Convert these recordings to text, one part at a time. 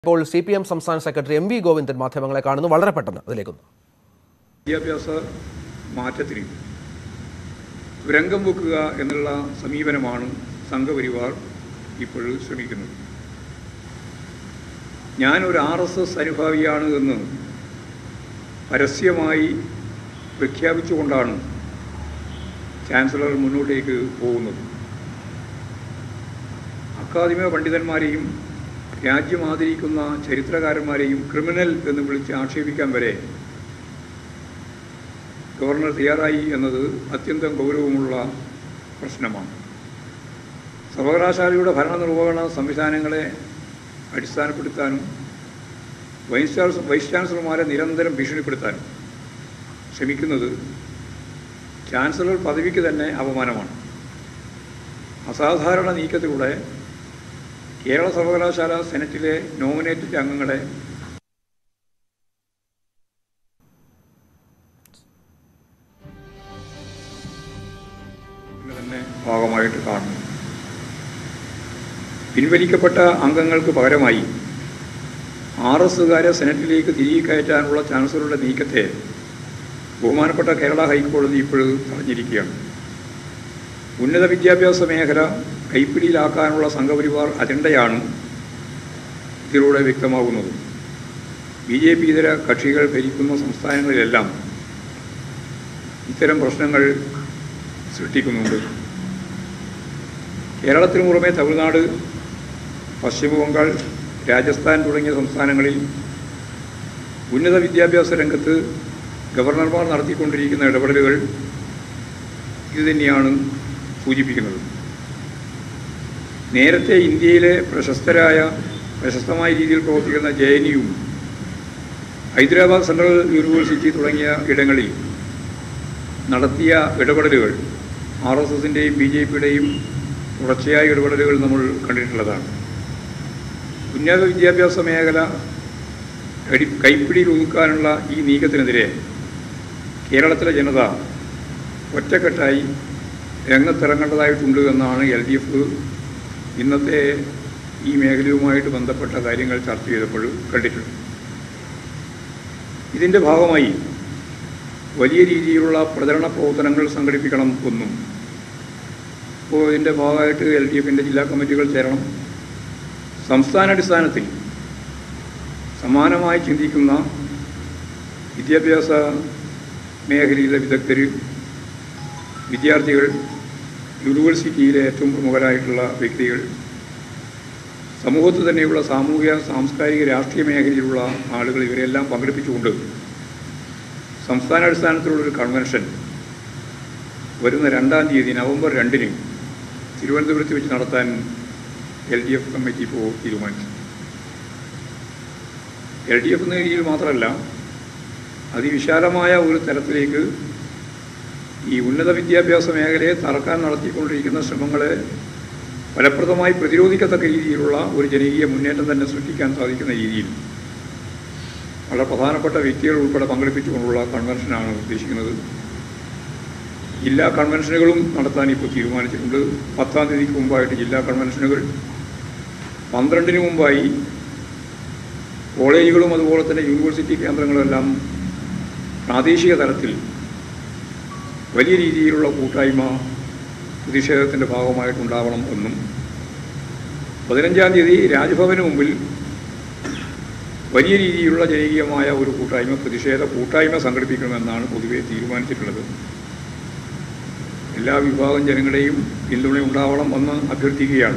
ഇപ്പോൾ C P M സംസ്ഥാന secretary M V Govindan മാധ്യമങ്ങളെ കാണുന്നു വളരെ പെട്ടെന്ന് അതിലേക്കൊന്ന് വിദ്യാഭ്യാസ മാറ്റത്തിന് തുരങ്കം വെക്കുക എന്നുള്ള സമീപനമാണ് സംഘപരിവാർ ഇപ്പോൾ ശ്രമിക്കുന്നത് ഞാൻ ഒരു ആർ എസ് എസ് അനുഭാവിയാണ് എന്ന് പരസ്യമായി പ്രഖ്യാപിച്ചുകൊണ്ടാണ് ചാൻസലർ മുന്നോട്ടേക്ക് പോകുന്നത് അക്കാദമിക പണ്ഡിതന്മാരെയും രാജ്യം ആദരിക്കുന്ന ചരിത്രകാരന്മാരെയും ക്രിമിനൽ എന്ന് വിളിച്ച് ആക്ഷേപിക്കാൻ വരെ ഗവർണർ തയ്യാറായി എന്നത് അത്യന്തം ഗൗരവമുള്ള പ്രശ്നമാണ് സർവകലാശാലയുടെ ഭരണനിർവഹണ സംവിധാനങ്ങളെ അടിസ്ഥാനപ്പെടുത്താനും വൈസ് ചാൻസലർ വൈസ് ചാൻസലർമാരെ നിരന്തരം ഭീഷണിപ്പെടുത്താനും ശ്രമിക്കുന്നത് ചാൻസലർ പദവിക്ക് തന്നെ അപമാനമാണ് അസാധാരണ നീക്കത്തിലൂടെ കേരള സർവകലാശാല സെനറ്റിലെ നോമിനേറ്റഡ് അംഗങ്ങളെ ഇതിന്റെ തന്നെ ഭാഗമായിട്ട് കാണുന്നു പിൻവലിക്കപ്പെട്ട അംഗങ്ങൾക്ക് പകരമായി ആർ എസുകാരെ സെനറ്റിലേക്ക് തിരികെ കയറ്റാനുള്ള ചാൻസലറുടെ നീക്കത്തെ ബഹുമാനപ്പെട്ട കേരള ഹൈക്കോടതി ഇപ്പോൾ തടഞ്ഞിരിക്കുകയാണ് ഉന്നത വിദ്യാഭ്യാസ മേഖല കൈപ്പിടിയിലാക്കാനുള്ള സംഘപരിവാർ അജണ്ടയാണ് ഇതിലൂടെ വ്യക്തമാകുന്നത് ബി ജെ പി ഇതര കക്ഷികൾ ഭരിക്കുന്ന സംസ്ഥാനങ്ങളിലെല്ലാം ഇത്തരം പ്രശ്നങ്ങൾ സൃഷ്ടിക്കുന്നുണ്ട് കേരളത്തിന് പുറമെ തമിഴ്നാട് പശ്ചിമ ബംഗാൾ രാജസ്ഥാൻ തുടങ്ങിയ സംസ്ഥാനങ്ങളിൽ ഉന്നത വിദ്യാഭ്യാസ രംഗത്ത് ഗവർണർമാർ നടത്തിക്കൊണ്ടിരിക്കുന്ന ഇടപെടലുകൾ ഇതുതന്നെയാണ് സൂചിപ്പിക്കുന്നത് നേരത്തെ ഇന്ത്യയിലെ പ്രശസ്തരായ പ്രശസ്തമായ രീതിയിൽ പ്രവർത്തിക്കുന്ന J N U Hyderabad central university തുടങ്ങിയ ഇടങ്ങളിൽ നടത്തിയ ഇടപെടലുകൾ ആർ എസ് എസിൻ്റെയും ബി ജെ പിയുടെയും തുടർച്ചയായ ഇടപെടലുകൾ നമ്മൾ കണ്ടിട്ടുള്ളതാണ് ഉന്നത വിദ്യാഭ്യാസ മേഖല കടി കൈപ്പിടിയിൽ ഒതുക്കാനുള്ള ഈ നീക്കത്തിനെതിരെ കേരളത്തിലെ ജനത ഒറ്റക്കെട്ടായി രംഗത്തിറങ്ങേണ്ടതായിട്ടുണ്ട് എന്നാണ് എൽ ഡി എഫ് ഇന്നത്തെ ഈ മേഖലയുമായിട്ട് ബന്ധപ്പെട്ട കാര്യങ്ങൾ ചർച്ച ചെയ്തപ്പോൾ കണ്ടിട്ടുണ്ട് ഇതിൻ്റെ ഭാഗമായി വലിയ രീതിയിലുള്ള പ്രചരണ പ്രവർത്തനങ്ങൾ സംഘടിപ്പിക്കണം എന്നും അപ്പോൾ ഇതിൻ്റെ ഭാഗമായിട്ട് എൽ ഡി എഫിൻ്റെ ജില്ലാ കമ്മിറ്റികൾ ചേരണം സംസ്ഥാനാടിസ്ഥാനത്തിൽ സമാനമായി ചിന്തിക്കുന്ന വിദ്യാഭ്യാസ മേഖലയിലെ വിദഗ്ധർ വിദ്യാർത്ഥികൾ യൂണിവേഴ്സിറ്റിയിലെ ഏറ്റവും പ്രമുഖരായിട്ടുള്ള വ്യക്തികൾ സമൂഹത്തിൽ തന്നെയുള്ള സാമൂഹിക സാംസ്കാരിക രാഷ്ട്രീയ മേഖലയിലുള്ള ആളുകൾ ഇവരെല്ലാം പങ്കെടുപ്പിച്ചുകൊണ്ട് സംസ്ഥാനാടിസ്ഥാനത്തിലുള്ളൊരു കൺവെൻഷൻ വരുന്ന രണ്ടാം തീയതി നവംബർ രണ്ടിന് തിരുവനന്തപുരത്ത് വെച്ച് നടത്താൻ എൽ ഡി എഫ് കമ്മിറ്റി ഇപ്പോൾ തീരുമാനിച്ചു എൽ ഡി എഫ് എന്ന രീതിയിൽ മാത്രമല്ല അതിവിശാലമായ ഒരു തലത്തിലേക്ക് ഈ ഉന്നത വിദ്യാഭ്യാസ മേഖലയെ തറക്കാൻ നടത്തിക്കൊണ്ടിരിക്കുന്ന ശ്രമങ്ങളെ ഫലപ്രദമായി പ്രതിരോധിക്കത്തക്ക രീതിയിലുള്ള ഒരു ജനകീയ മുന്നേറ്റം തന്നെ സൃഷ്ടിക്കാൻ സാധിക്കുന്ന രീതിയിൽ വളരെ പ്രധാനപ്പെട്ട വ്യക്തികൾ ഉൾപ്പെടെ പങ്കെടുപ്പിച്ചുകൊണ്ടുള്ള കൺവെൻഷനാണ് ഉദ്ദേശിക്കുന്നത് ജില്ലാ കൺവെൻഷനുകളും നടത്താൻ ഇപ്പോൾ തീരുമാനിച്ചിട്ടുണ്ട് പത്താം തീയതിക്ക് മുമ്പായിട്ട് ജില്ലാ കൺവെൻഷനുകൾ പന്ത്രണ്ടിന് മുമ്പായി കോളേജുകളും അതുപോലെ തന്നെ യൂണിവേഴ്സിറ്റി കേന്ദ്രങ്ങളെല്ലാം പ്രാദേശിക തലത്തിൽ വലിയ രീതിയിലുള്ള കൂട്ടായ്മ പ്രതിഷേധത്തിൻ്റെ ഭാഗമായിട്ടുണ്ടാവണം എന്നും പതിനഞ്ചാം തീയതി രാജ്ഭവന് മുമ്പിൽ വലിയ രീതിയിലുള്ള ജനകീയമായ ഒരു കൂട്ടായ്മ പ്രതിഷേധ കൂട്ടായ്മ സംഘടിപ്പിക്കണമെന്നാണ് പൊതുവെ തീരുമാനിച്ചിട്ടുള്ളത് എല്ലാ വിഭാഗം ജനങ്ങളുടെയും പിന്തുണ ഉണ്ടാവണം എന്ന് അഭ്യർത്ഥിക്കുകയാണ്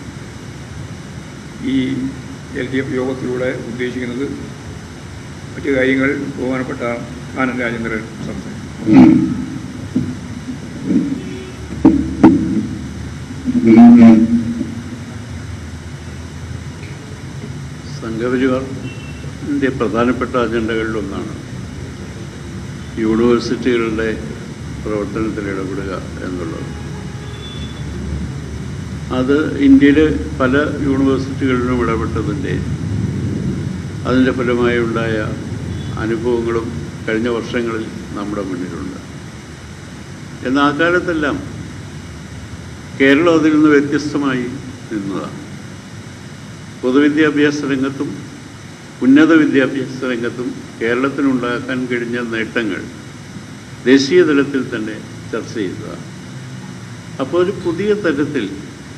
ഈ എൽ ഡി എഫ് യോഗത്തിലൂടെ ഉദ്ദേശിക്കുന്നത് മറ്റു കാര്യങ്ങൾ ബഹുമാനപ്പെട്ട കാനൻ രാജേന്ദ്രൻ സംസാരിക്കും സംഘപരിവാറിൻ്റെ പ്രധാനപ്പെട്ട അജണ്ടകളിലൊന്നാണ് യൂണിവേഴ്സിറ്റികളുടെ പ്രവർത്തനത്തിൽ ഇടപെടുക എന്നുള്ളത് അത് ഇന്ത്യയിൽ പല യൂണിവേഴ്സിറ്റികളിലും ഇടപെട്ടതിൻ്റെ അതിൻ്റെ ഫലമായി ഉണ്ടായ അനുഭവങ്ങളും കഴിഞ്ഞ വർഷങ്ങളിൽ നമ്മുടെ മുന്നിലുണ്ട് എന്നാൽ ആ കാലത്തെല്ലാം കേരളം അതിൽ നിന്ന് വ്യത്യസ്തമായി നിന്നതാണ് പൊതുവിദ്യാഭ്യാസ രംഗത്തും ഉന്നത വിദ്യാഭ്യാസ രംഗത്തും കേരളത്തിനുണ്ടാക്കാൻ കഴിഞ്ഞ നേട്ടങ്ങൾ ദേശീയ തലത്തിൽ തന്നെ ചർച്ച ചെയ്തതാണ് അപ്പോൾ ഒരു പുതിയ തരത്തിൽ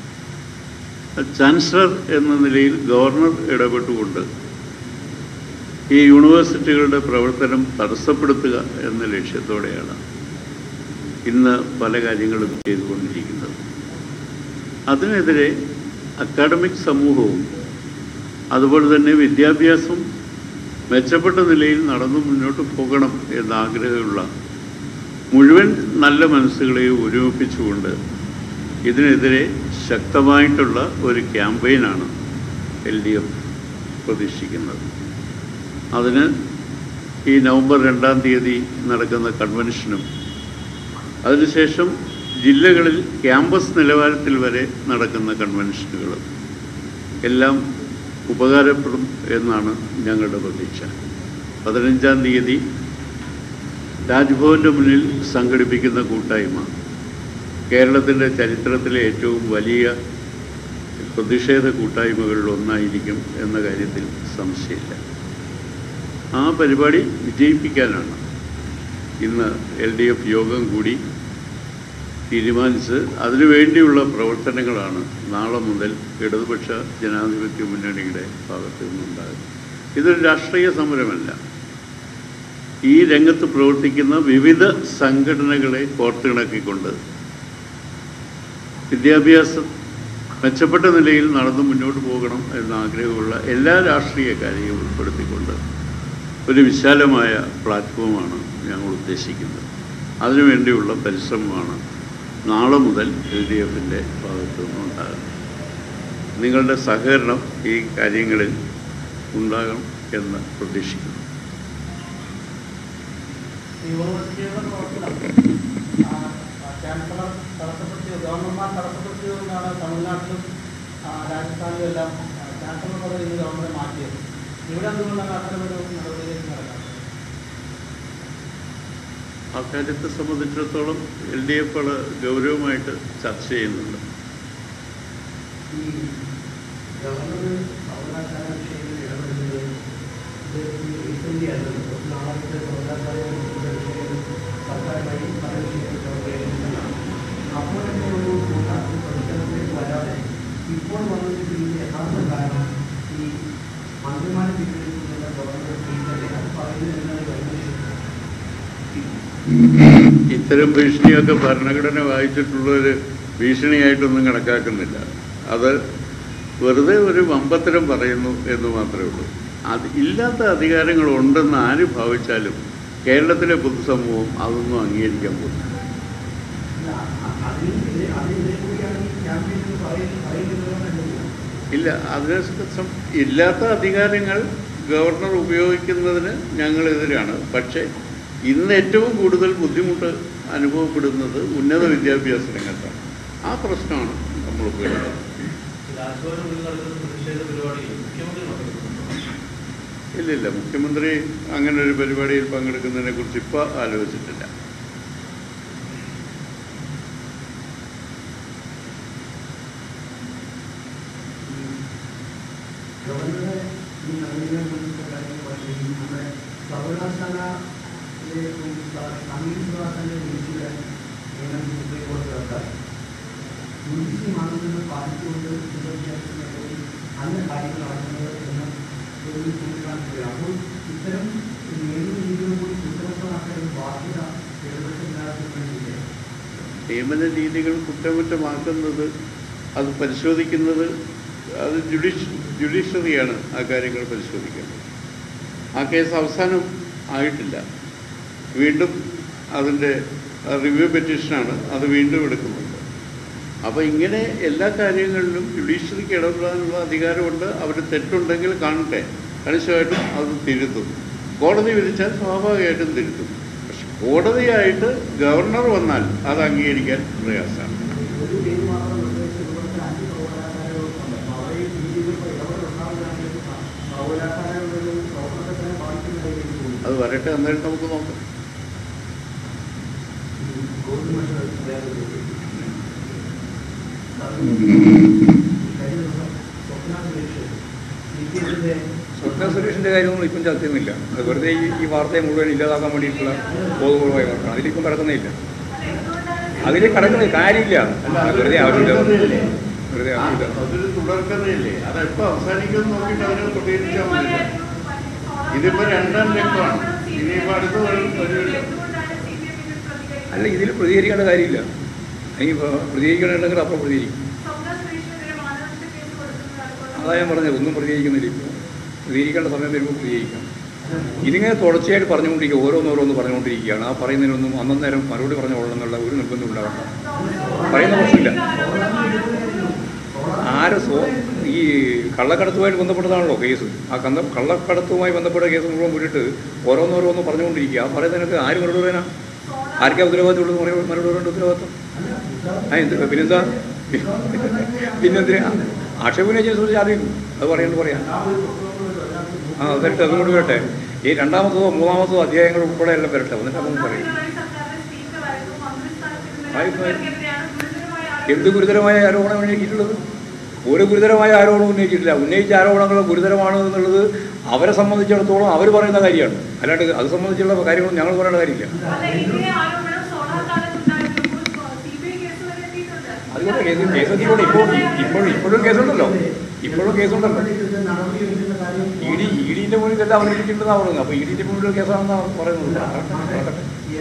ചാൻസലർ എന്ന നിലയിൽ ഗവർണർ ഇടപെട്ടുകൊണ്ട് ഈ യൂണിവേഴ്സിറ്റികളുടെ പ്രവർത്തനം തടസ്സപ്പെടുത്തുക എന്ന ലക്ഷ്യത്തോടെയാണ് ഇന്ന് പല കാര്യങ്ങളും ചെയ്തുകൊണ്ടിരിക്കുന്നത് അതിനെതിരെ അക്കാഡമിക് സമൂഹവും അതുപോലെ തന്നെ വിദ്യാഭ്യാസം മെച്ചപ്പെട്ട നിലയിൽ നടന്നു മുന്നോട്ട് പോകണം എന്ന ആഗ്രഹമുള്ള മുഴുവൻ നല്ല മനസ്സുകളെയും ഒരുമിപ്പിച്ചുകൊണ്ട് ഇതിനെതിരെ ശക്തമായിട്ടുള്ള ഒരു ക്യാമ്പയിനാണ് എൽ ഡി എഫ് പ്രതീക്ഷിക്കുന്നത് അതിന് ഈ നവംബർ രണ്ടാം തീയതി നടക്കുന്ന കൺവെൻഷനും അതിനുശേഷം ജില്ലകളിൽ ക്യാമ്പസ് നിലവാരത്തിൽ വരെ നടക്കുന്ന കൺവെൻഷനുകളും എല്ലാം ഉപകാരപ്പെടും എന്നാണ് ഞങ്ങളുടെ പ്രതീക്ഷ പതിനഞ്ചാം തീയതി രാജ്ഭവൻ്റെ മുന്നിൽ സംഘടിപ്പിക്കുന്ന കൂട്ടായ്മ കേരളത്തിൻ്റെ ചരിത്രത്തിലെ ഏറ്റവും വലിയ പ്രതിഷേധ കൂട്ടായ്മകളിൽ ഒന്നായിരിക്കും എന്ന കാര്യത്തിൽ സംശയമില്ല ആ പരിപാടി വിജയിപ്പിക്കാനാണ് ഇന്ന് എൽ ഡി എഫ് യോഗം കൂടി തീരുമാനിച്ച് അതിനുവേണ്ടിയുള്ള പ്രവർത്തനങ്ങളാണ് നാളെ മുതൽ ഇടതുപക്ഷ ജനാധിപത്യ മുന്നണിയുടെ ഭാഗത്തു നിന്നുണ്ടാകുന്നത് ഇതൊരു രാഷ്ട്രീയ സമരമല്ല ഈ രംഗത്ത് പ്രവർത്തിക്കുന്ന വിവിധ സംഘടനകളെ കോർത്തിണക്കിക്കൊണ്ട് വിദ്യാഭ്യാസം മെച്ചപ്പെട്ട നിലയിൽ നടന്നു മുന്നോട്ട് പോകണം എന്ന ആഗ്രഹമുള്ള എല്ലാ രാഷ്ട്രീയക്കാരെയും ഉൾപ്പെടുത്തിക്കൊണ്ട് ഒരു വിശാലമായ പ്ലാറ്റ്ഫോമാണ് ഞങ്ങൾ ഉദ്ദേശിക്കുന്നത് അതിനുവേണ്ടിയുള്ള പരിശ്രമമാണ് നാളെ മുതൽ എൽ ഡി എഫിൻ്റെ ഭാഗത്തു നിന്നുണ്ടാകുന്നത് നിങ്ങളുടെ സഹകരണം ഈ കാര്യങ്ങളിൽ ഉണ്ടാകണം എന്ന് പ്രതീക്ഷിക്കുന്നു യൂണിവേഴ്സിറ്റിയുടെ പ്രവർത്തനം ആ, ചാൻസലർ തടസ്സപ്പെടുത്തിയോ ഗവർണർമാർ തടസ്സപ്പെടുത്തിയോ എന്നാണ് തമിഴ്നാട്ടിലും ആ, രാജസ്ഥാനിലും എല്ലാം ആ, ചാൻസലർ പദവി ഇന്ന് ഗവൺമെന്റ് മാറ്റിയത് ഇവിടെ എന്തുകൊണ്ടാണ് അത്തരമൊരു നടപടിയിലേക്ക് നടക്കുന്നത് അക്കാര്യത്തെ സംബന്ധിച്ചിടത്തോളം എൽ ഡി എഫ് അത് ഗൗരവമായിട്ട് ചർച്ച ചെയ്യുന്നുണ്ട് ഈ ഗവർണർ സർവകലാശാല വിഷയങ്ങളിൽ ഇടപെടുന്നത് ഇത് ഈ റീസെൻ്റ് ആയിരുന്നു കുറച്ച് നാളായിട്ട് സർവകലാശാല വിഷയങ്ങൾ സർക്കാരുമായി പല വിഷയങ്ങൾ പ്രവർത്തിക്കുന്നതാണ് അപ്പോൾ തന്നെ ഒരു കൂട്ടാക്കി പരിസരത്തിലേക്ക് വരാതെ ഇപ്പോൾ വന്നിട്ടുള്ള യഥാർത്ഥ കാരണം ഈ മന്ത്രിമാരെ പിന്തുണയ്ക്കുന്ന ഗവർണർ തന്നെ അത് പറയുന്നത് എന്താണ് ഭയങ്കര ഇത്തരം ഭീഷണിയൊക്കെ ഭരണഘടന വായിച്ചിട്ടുള്ളൊരു ഭീഷണിയായിട്ടൊന്നും കണക്കാക്കുന്നില്ല അത് വെറുതെ ഒരു വമ്പത്തരം പറയുന്നു എന്ന് മാത്രമേ ഉള്ളൂ അത് ഇല്ലാത്ത അധികാരങ്ങൾ ഉണ്ടെന്ന് ആര് ഭാവിച്ചാലും കേരളത്തിലെ പൊതുസമൂഹം അതൊന്നും അംഗീകരിക്കാൻ പോകുന്നു അതിനെതിരെ അതിനെതിരെ കൂടിയാണ് ഈ ക്യാമ്പയിൻ എന്ന് പറയുന്നത് പറയുന്നത് ഇല്ല അതിനെ സം- ഇല്ലാത്ത അധികാരങ്ങൾ ഗവർണർ ഉപയോഗിക്കുന്നതിന് ഞങ്ങളെതിരാണ് പക്ഷേ ഇന്ന് ഏറ്റവും കൂടുതൽ ബുദ്ധിമുട്ട് അനുഭവപ്പെടുന്നത് ഉന്നത വിദ്യാഭ്യാസ രംഗത്താണ് ആ പ്രശ്നമാണ് നമ്മൾ ഉപയോഗിക്കുന്നത് രാജ്ഭവനുള്ളിൽ നടക്കുന്ന പ്രതിഷേധ പരിപാടിയിൽ മുഖ്യമന്ത്രി പങ്കെടുക്കുന്നുണ്ടോ? ഇല്ലില്ല മുഖ്യമന്ത്രി അങ്ങനെ ഒരു പരിപാടിയിൽ പങ്കെടുക്കുന്നതിനെ കുറിച്ച് ഇപ്പോൾ ആലോചിച്ചിട്ടില്ല ഗവർണറുടെ ഈ നടപടികളെ സംബന്ധിച്ച കാര്യങ്ങൾ പറയുകയും നമ്മുടെ സർവകലാശാലയിലെ കമ്മ്യൂണിസ്റ്റ് സർവകലാശാലയെ വിളിച്ചുവിടാൻ നിയമനം സുപ്രീം കോടതി റദ്ദാക്കി യു ജി സി മാനദണ്ഡങ്ങൾ പാലിച്ചുകൊണ്ട് വിദ്യാഭ്യാസ മേഖലയിൽ നല്ല കാര്യങ്ങൾ നടക്കുന്നത് എന്ന് ഒരു ചൂണ്ടിക്കാണിക്കുകയാണ് അപ്പോൾ ഇത്തരം നിയമ രീതികളും കൂടി കുറ്റമറ്റമാക്കാൻ ഒരു ബാധ്യത ഇടപെട്ട ജനാധിപത്യത്തിനില്ല നിയമന രീതികൾ കുറ്റമറ്റമാക്കുന്നത് അത് പരിശോധിക്കുന്നത് അത് ജുഡീഷ് ജുഡീഷ്യറിയാണ് ആ കാര്യങ്ങൾ പരിശോധിക്കേണ്ടത് ആ കേസ് അവസാനം ആയിട്ടില്ല വീണ്ടും അതിൻ്റെ റിവ്യൂ പെറ്റീഷനാണ് അത് വീണ്ടും എടുക്കുന്നുണ്ട് അപ്പോൾ ഇങ്ങനെ എല്ലാ കാര്യങ്ങളിലും ജുഡീഷ്യറിക്ക് ഇടപെടാനുള്ള അധികാരമുണ്ട് അവർ തെറ്റുണ്ടെങ്കിൽ കാണട്ടെ കണിശമായിട്ടും അത് തിരുത്തും കോടതി വിധിച്ചാൽ സ്വാഭാവികമായിട്ടും തിരുത്തും പക്ഷെ കോടതിയായിട്ട് ഗവർണർ വന്നാൽ അത് അംഗീകരിക്കാൻ പ്രയാസമാണ് ഒരു പേര് മാത്രം നിർദ്ദേശിച്ച് ഇവിടുത്തെ അഞ്ച് സർവകലാശാലകളുണ്ട് അപ്പോൾ അവിടെ ഈ രീതിയിൽ ഇപ്പോൾ ഇടപെടുണ്ടാവുകയാണെങ്കിൽ സർവകലാശാലകളുടെ ഒരു പ്രവർത്തനത്തെ തന്നെ ബാധിക്കുന്നതായി എനിക്ക് തോന്നുന്നു അത് വരട്ടെ അന്നേരം നമുക്ക് നോക്കാം ഗോൾഡ് മെഡൽ വേറെ ഒരു ചോദ്യം. കഴിഞ്ഞ ദിവസം സ്വപ്ന സുരേഷ് സി പി എമ്മിൻ്റെ സ്വപ്ന സുരേഷിൻ്റെ കാര്യമൊന്നും ഇപ്പം ചർച്ച ചെയ്യുന്നില്ല അത് വെറുതെ ഈ ഈ വാർത്തയെ മുഴുവൻ ഇല്ലാതാക്കാൻ വേണ്ടിയിട്ടുള്ള ബോധപൂർവമായ വാർത്തയാണ് അതിലിപ്പം കിടക്കുന്നേ ഇല്ല അതിൽ കിടക്കുന്ന കാര്യമില്ല അത് വെറുതെ ആവശ്യമില്ല വെറുതെ ആവശ്യമില്ല അതൊരു തുടർക്കഥയില്ലേ അതെപ്പോ അവസാനിക്കും നോക്കിയിട്ട് അവരെ പ്രതികരിച്ചാൽ മതി ഇതിപ്പോ രണ്ടാം ലക്കമാണ് ഇനിയിപ്പോ അടുത്ത ഒരു- ഒരു അല്ല ഇതിൽ പ്രതികരിക്കേണ്ട കാര്യമില്ല ഇനി പ്രതികരിക്കണമെങ്കിൽ അപ്പോൾ പ്രതികരിക്കും അതാ ഞാൻ പറഞ്ഞത് ഒന്നും പ്രതികരിക്കുന്നില്ല ഇപ്പോൾ പ്രതികരിക്കേണ്ട സമയം വരുമ്പോൾ പ്രതികരിക്കാം ഇതിങ്ങനെ തുടർച്ചയായിട്ട് പറഞ്ഞുകൊണ്ടിരിക്കുക ഓരോന്നോരോന്ന് പറഞ്ഞുകൊണ്ടിരിക്കുകയാണ് ആ പറയുന്നതിനൊന്നും അന്നേരം മറുപടി പറഞ്ഞോളണം എന്നുള്ള ഒരു നിർബന്ധം ഉണ്ടാകണ്ട പറയുന്ന പ്രശ്നമില്ല ആര് സോ ഈ കള്ളക്കടത്തുമായിട്ട് ബന്ധപ്പെട്ടതാണല്ലോ കേസ് ആ കന്ന കള്ളക്കടത്തുമായി ബന്ധപ്പെട്ട കേസ് മുഴുവൻ വിട്ടിട്ട് ഓരോന്നോരോന്ന് പറഞ്ഞുകൊണ്ടിരിക്കുക ആ പറയുന്നതിനൊക്കെ ആര് മറുപടി പറയാനാ ആർക്കാ ഉത്തരവാദിത്തം ഉള്ളത് മറുപടി മറുപടി പറയേണ്ട ഉത്തരവാദിത്തം ആ എന്ത് പിന്നെന്താ പിന്നെന്തിനാ ആക്ഷേപനെ സംബന്ധിച്ച് ആദ്യം അത് പറയേണ്ടത് പറയാം ആ എന്നിട്ട് അതും കൂടി വരട്ടെ ഈ രണ്ടാമത്തതോ മൂന്നാമത്തതോ അധ്യായങ്ങൾ ഉൾപ്പെടെ എല്ലാം വരട്ടെ എന്നിട്ട് നമുക്ക് പറയും എന്ത് ഗുരുതരമായ ആരോപണം ഉന്നയിച്ചിട്ടുള്ളത് ഒരു ഗുരുതരമായ ആരോപണം ഉന്നയിച്ചിട്ടില്ല ഉന്നയിച്ച ആരോപണങ്ങൾ ഗുരുതരമാണ് എന്നുള്ളത് അവരെ സംബന്ധിച്ചിടത്തോളം അവർ പറയുന്ന കാര്യമാണ് അല്ലാണ്ട് അത് സംബന്ധിച്ചുള്ള കാര്യങ്ങൾ ഞങ്ങൾ പറയേണ്ട കാര്യമില്ല അതുകൊണ്ട് കേസ് കേസൊക്കെ ഇവിടെ ഇപ്പോൾ ഇപ്പോഴും ഇപ്പോഴും കേസുണ്ടല്ലോ ഇപ്പോഴും കേസുണ്ടല്ലോ ഇ ഡി ഇ ഡിൻ്റെ മുന്നിൽ എല്ലാം അവതരിപ്പിച്ചിട്ടുണ്ടെന്നാണ് പറയുന്നത് അപ്പോൾ ഇ ഡിൻ്റെ മുന്നിൽ കേസാണെന്നാണ് പറയുന്നത് നടക്കട്ടെ.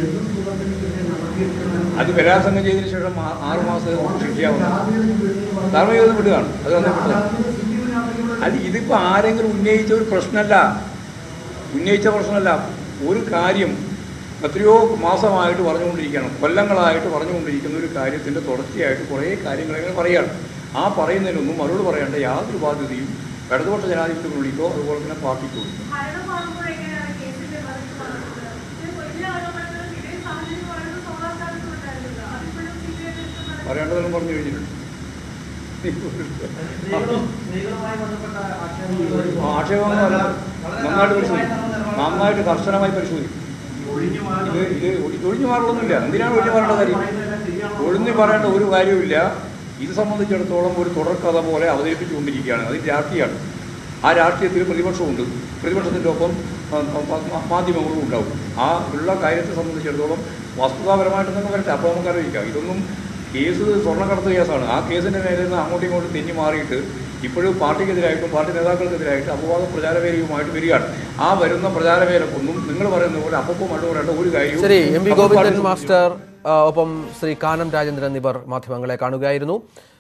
അത് ബലാത്സംഗം ചെയ്തതിന് ശേഷം ആ- ആറ് മാസം ശിക്ഷയാവുന്നു ധാർമ്മികത വിടുകയാണ് അത് തന്നെ വിട്ടതാണ് അത് ഇതിപ്പോൾ ആരെങ്കിലും ഉന്നയിച്ച ഒരു പ്രശ്നമല്ല ഉന്നയിച്ച പ്രശ്നമല്ല ഒരു കാര്യം എത്രയോ മാസമായിട്ട് പറഞ്ഞുകൊണ്ടിരിക്കുകയാണ് കൊല്ലങ്ങളായിട്ട് പറഞ്ഞുകൊണ്ടിരിക്കുന്ന ഒരു കാര്യത്തിൻ്റെ തുടർച്ചയായിട്ട് കുറേ കാര്യങ്ങൾ ഇങ്ങനെ പറയുകയാണ് ആ പറയുന്നതിനൊന്നും മറുപടി പറയേണ്ട യാതൊരു ബാധ്യതയും ഇടതുപക്ഷ ജനാധിപത്യ മുന്നണിക്കോ അതുപോലെ തന്നെ പാർട്ടിക്കോ ഇല്ല. പറയേണ്ടതെല്ലാം പറഞ്ഞു കഴിഞ്ഞിട്ടുണ്ട് ആ, ആക്ഷേപങ്ങളല്ല നന്നായിട്ട് പരിശോധിക്കും നന്നായിട്ട് കർശനമായി പരിശോധിക്കും ഇത് ഇത് ഒഴി- ഒഴിഞ്ഞു മാറണമെന്നില്ല എന്തിനാണ് ഒഴിഞ്ഞു മാറേണ്ട കാര്യം ഒഴിഞ്ഞു പറയേണ്ട ഒരു കാര്യവുമില്ല ഇത് സംബന്ധിച്ചിടത്തോളം ഒരു തുടർക്കഥ പോലെ അവതരിപ്പിച്ചുകൊണ്ടിരിക്കുകയാണ് അത് രാഷ്ട്രീയമാണ് ആ രാഷ്ട്രീയത്തിൽ പ്രതിപക്ഷമുണ്ട് പ്രതിപക്ഷത്തിൻ്റെ ഒപ്പം ആ, ആ, ആ, മാധ്യമങ്ങളും ഉണ്ടാവും ആ ഉള്ള കാര്യത്തെ സംബന്ധിച്ചിടത്തോളം വസ്തുതാപരമായിട്ടൊന്നും വരട്ടെ അപ്പോൾ നമുക്ക് അറിയിക്കാം ഇതൊന്നും കേസ് സ്വർണ്ണക്കടത്ത് കേസാണ് ആ കേസിൻ്റെ നേരെ നിന്ന് അങ്ങോട്ടും ഇങ്ങോട്ടും തെന്നി മാറിയിട്ട് ഇപ്പോഴും പാർട്ടിക്കെതിരായിട്ടും പാർട്ടി നേതാക്കൾക്കെതിരായിട്ട് അപവാദ പ്രചാരവേലയുമായിട്ട് വരികയാണ് ആ വരുന്ന പ്രചാരവേലക്കൊന്നും നിങ്ങൾ പറയുന്ന പോലെ അപ്പം മഴ പറയേണ്ട ഒരു കാര്യവും ശരി എം വി അപ്പോൾ ഗോവിന്ദൻ പാർട്ടി മാസ്റ്റർ ആ, ഒപ്പം ശ്രീ കാനം രാജേന്ദ്രൻ എന്നിവർ മാധ്യമങ്ങളെ കാണുകയായിരുന്നു